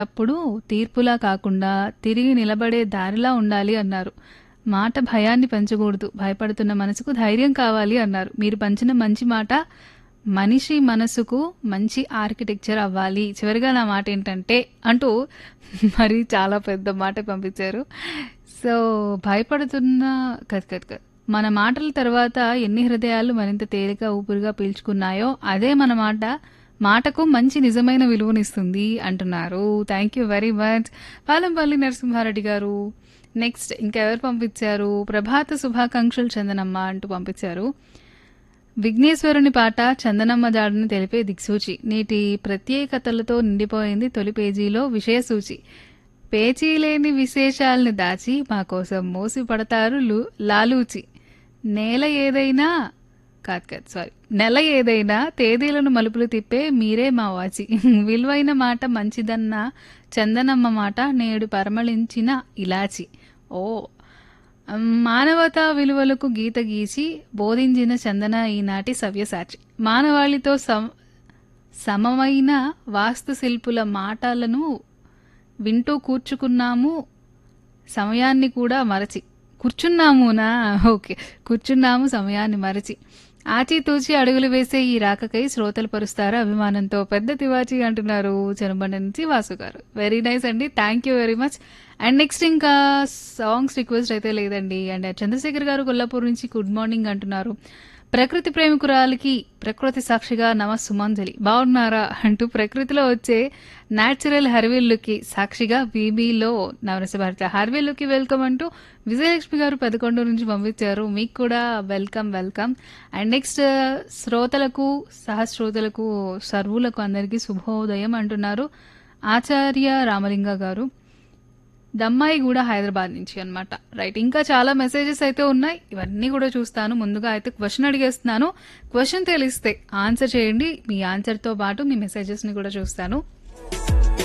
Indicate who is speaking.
Speaker 1: అప్పుడు తీర్పులా కాకుండా తిరిగి నిలబడే దారిలా ఉండాలి అన్నారు. మాట భయాన్ని పెంచకూడదు. భయపడుతున్న మనసుకు ధైర్యం కావాలి అన్నారు. మీరు పంచిన మంచి మాట మనిషి మనసుకు మంచి ఆర్కిటెక్చర్ అవ్వాలి. చివరిగా నా మాట ఏంటంటే అంటూ మరి చాలా పెద్ద మాట పంపించారు. సో, భయపడుతున్న కాదు కాదు కాదు. మన మాటల తర్వాత ఎన్ని హృదయాలు మరింత తేలిక ఊపిరిగా పీల్చుకున్నాయో అదే మన మాట మాటకు మంచి నిజమైన విలువనిస్తుంది అంటున్నారు. Thank you very much. Palampalli Narasimha Reddy garu. Next ఇంకెవరు పంపించారు? ప్రభాత శుభాకాంక్షలు చందనమ్మ అంటూ పంపించారు. విఘ్నేశ్వరుని పాట చందనమ్మ జాడను తెలిపే దిక్సూచి. నేటి ప్రత్యేకతలతో నిండిపోయింది తొలి పేజీలో విషయసూచి. పేచీలేని విశేషాల్ని దాచి మా కోసం మోసి పడతారు లు లాలూచి. నేల ఏదైనా కాదు కాదు సారీ. నెల ఏదైనా తేదీలను మలుపులు తిప్పే మీరే మా వాచి. విలువైన మాట మంచిదన్న చందనమ్మ మాట నేడు పరిమళించిన ఇలాచి. ఓహ్! మానవతా విలువలకు గీత గీసి బోధించిన చందన ఈనాటి సవ్యసాచి. మానవాళితో సం సమమైన వాస్తుశిల్పుల మాటలను వింటూ కూర్చుకున్నాము సమయాన్ని కూడా మరచి. కూర్చున్నామునా ఓకే. కూర్చున్నాము సమయాన్ని మరచి. ఆచితూచి అడుగులు వేసే ఈ రాకకై శ్రోతలు పరుస్తారు అభిమానంతో పెద్ద తివాచి అంటున్నారు చెనబండ నుంచి వాసు గారు. వెరీ నైస్ అండి. Thank you very much. And next ఇంకా సాంగ్స్ రిక్వెస్ట్ అయితే లేదండి. అండ్ చంద్రశేఖర్ గారు కొల్లాపూర్ నుంచి గుడ్ మార్నింగ్ అంటున్నారు. ప్రకృతి ప్రేమికురాలికి ప్రకృతి సాక్షిగా నమస్సుమాంజలి. బాగున్నారా అంటూ ప్రకృతిలో వచ్చే న్యాచురల్ హర్విల్లుకి సాక్షిగా బీబీలో నవరస భారత హర్విల్లుకి వెల్కమ్ అంటూ విజయలక్ష్మి గారు పెదకొండ నుంచి పంపించారు. మీకు కూడా వెల్కమ్ వెల్కమ్. అండ్ నెక్స్ట్ శ్రోతలకు సహస్రోతలకు సర్వులకు అందరికీ శుభోదయం అంటున్నారు ఆచార్య రామలింగ గారు. దమ్మాయి కూడా హైదరాబాద్ నుంచి అనమాట. రైట్ ఇంకా చాలా మెసేజెస్ అయితే ఉన్నాయి. ఇవన్నీ కూడా చూస్తాను. ముందుగా అయితే క్వశ్చన్ అడిగేస్తున్నాను. క్వశ్చన్ తెలిస్తే ఆన్సర్ చేయండి. మీ ఆన్సర్తో పాటు మీ మెసేజెస్ని కూడా చూస్తాను.